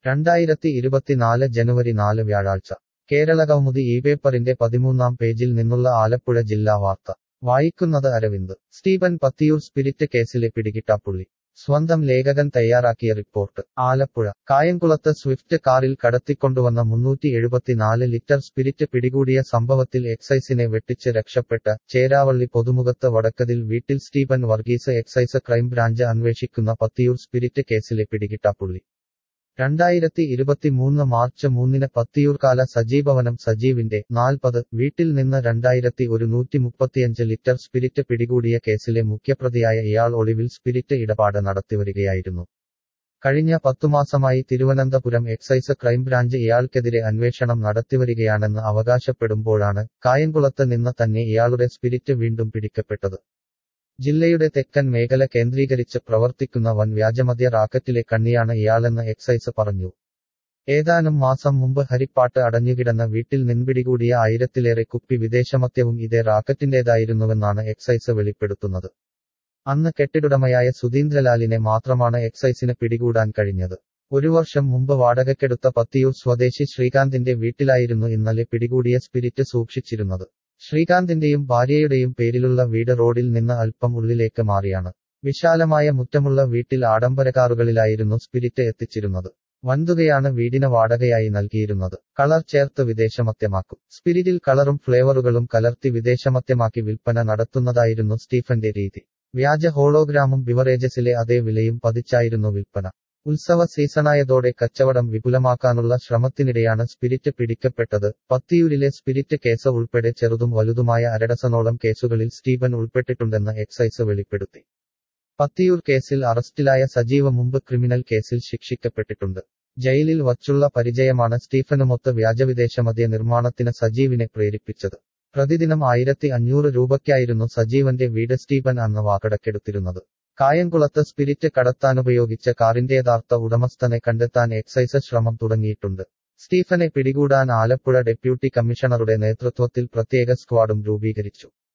രണ്ടായിരത്തി ഇരുപത്തിനാല് ജനുവരി നാല് വ്യാഴാഴ്ച കേരളകൗമുദി ഈ പേപ്പറിന്റെ പതിമൂന്നാം പേജിൽ നിന്നുള്ള ആലപ്പുഴ ജില്ലാ വാർത്ത വായിക്കുന്നത് അരവിന്ദ് സ്റ്റീഫൻ പത്തിയൂർ സ്പിരിറ്റ് കേസിലെ പിടികിട്ടാപ്പുള്ളി സ്വന്തം ലേഖകൻ തയ്യാറാക്കിയ റിപ്പോർട്ട് ആലപ്പുഴ കായംകുളത്ത് സ്വിഫ്റ്റ് കാറിൽ കടത്തിക്കൊണ്ടുവന്ന മുന്നൂറ്റി എഴുപത്തിനാല് ലിറ്റർ സ്പിരിറ്റ് പിടികൂടിയ സംഭവത്തിൽ എക്സൈസിനെ വെട്ടിച്ച് രക്ഷപ്പെട്ട ചേരാവള്ളി പൊതുമുഖത്ത് വടക്കതിൽ വീട്ടിൽ സ്റ്റീഫൻ വർഗീസ് എക്സൈസ് ക്രൈംബ്രാഞ്ച് അന്വേഷിക്കുന്ന പത്തിയൂർ സ്പിരിറ്റ് കേസിലെ പിടികിട്ടാപ്പുള്ളി രണ്ടായിരത്തി ഇരുപത്തിമൂന്ന് മാർച്ച് മൂന്നിന് പത്തിയൂർക്കാല സജീവവനം സജീവിന്റെ നാൽപ്പത് വീട്ടിൽ നിന്ന് രണ്ടായിരത്തി ഒരുന്നൂറ്റി മുപ്പത്തിയഞ്ച് ലിറ്റർ സ്പിരിറ്റ് പിടികൂടിയ കേസിലെ മുഖ്യപ്രതിയായ ഇയാൾ ഒളിവിൽ സ്പിരിറ്റ് ഇടപാട് നടത്തിവരികയായിരുന്നു കഴിഞ്ഞ പത്തുമാസമായി തിരുവനന്തപുരം എക്സൈസ് ക്രൈംബ്രാഞ്ച് ഇയാൾക്കെതിരെ അന്വേഷണം നടത്തിവരികയാണെന്ന് അവകാശപ്പെടുമ്പോഴാണ് കായംകുളത്ത് നിന്ന് തന്നെ ഇയാളുടെ സ്പിരിറ്റ് വീണ്ടും പിടിക്കപ്പെട്ടത് ജില്ലയുടെ തെക്കൻ മേഖല കേന്ദ്രീകരിച്ച് പ്രവർത്തിക്കുന്ന വൻ വ്യാജമദ്യ റാക്കറ്റിലെ കണ്ണിയാണ് ഇയാളെന്ന് എക്സൈസ് പറഞ്ഞു ഏതാനും മാസം മുമ്പ് ഹരിപ്പാട്ട് അടഞ്ഞുകിടന്ന വീട്ടിൽ നിൻപിടികൂടിയ ആയിരത്തിലേറെ കുപ്പി വിദേശമദ്യവും ഇതേ റാക്കറ്റിന്റേതായിരുന്നുവെന്നാണ് എക്സൈസ് വെളിപ്പെടുത്തുന്നത് അന്ന് കെട്ടിടുടമയായ സുധീന്ദ്രലാലിനെ മാത്രമാണ് എക്സൈസിന് പിടികൂടാൻ കഴിഞ്ഞത് ഒരു വർഷം മുമ്പ് വാടകയ്ക്കെടുത്ത പത്തിയൂർ സ്വദേശി ശ്രീകാന്തിന്റെ വീട്ടിലായിരുന്നു ഇന്നലെ പിടികൂടിയ സ്പിരിറ്റ് സൂക്ഷിച്ചിരുന്നത് ശ്രീകാന്തിന്റെയും ഭാര്യയുടെയും പേരിലുള്ള വീട് റോഡിൽ നിന്ന് അല്പം ഉള്ളിലേക്ക് മാറിയാണ് വിശാലമായ മുറ്റമുള്ള വീട്ടിൽ ആഡംബരകാറുകളിലായിരുന്നു സ്പിരിറ്റ് എത്തിച്ചിരുന്നത് വൻതുകയാണ് വീടിന് വാടകയായി നൽകിയിരുന്നത് കളർ ചേർത്ത് വിദേശമദ്യമാക്കും സ്പിരിറ്റിൽ കളറും ഫ്ലേവറുകളും കലർത്തി വിദേശമദ്യമാക്കി വിൽപ്പന നടത്തുന്നതായിരുന്നു സ്റ്റീഫന്റെ രീതി വ്യാജ ഹോളോഗ്രാമും ബിവറേജസിലെ അതേ വിലയും പതിച്ചായിരുന്നു വിൽപ്പന ഉത്സവ സീസണായതോടെ കച്ചവടം വിപുലമാക്കാനുള്ള ശ്രമത്തിനിടെയാണ് സ്പിരിറ്റ് പിടിക്കപ്പെട്ടത് പത്തിയൂരിലെ സ്പിരിറ്റ് കേസ് ഉൾപ്പെടെ ചെറുതും വലുതുമായ അരഡസനോളം കേസുകളിൽ സ്റ്റീഫൻ ഉൾപ്പെട്ടിട്ടുണ്ടെന്ന് എക്സൈസ് വെളിപ്പെടുത്തി പത്തിയൂർ കേസിൽ അറസ്റ്റിലായ സജീവ മുമ്പ് ക്രിമിനൽ കേസിൽ ശിക്ഷിക്കപ്പെട്ടിട്ടുണ്ട് ജയിലിൽ വച്ചുള്ള പരിചയമാണ് സ്റ്റീഫനുമൊത്ത് വ്യാജവിദേശമദ്യ നിർമ്മാണത്തിന് സജീവിനെ പ്രേരിപ്പിച്ചത് പ്രതിദിനം ആയിരത്തി അഞ്ഞൂറ് രൂപയ്ക്കായിരുന്നു സജീവന്റെ വീട് സ്റ്റീഫൻ അന്ന് വാക്കടക്കെടുത്തിരുന്നത് കായംകുളത്ത് സ്പിരിറ്റ് കടത്താനുപയോഗിച്ച കാറിന്റെ യഥാർത്ഥ ഉടമസ്ഥനെ കണ്ടെത്താൻ എക്സൈസ് ശ്രമം തുടങ്ങിയിട്ടുണ്ട് സ്റ്റീഫനെ പിടികൂടാൻ ആലപ്പുഴ ഡെപ്യൂട്ടി കമ്മീഷണറുടെ നേതൃത്വത്തിൽ പ്രത്യേക സ്ക്വാഡും രൂപീകരിച്ചു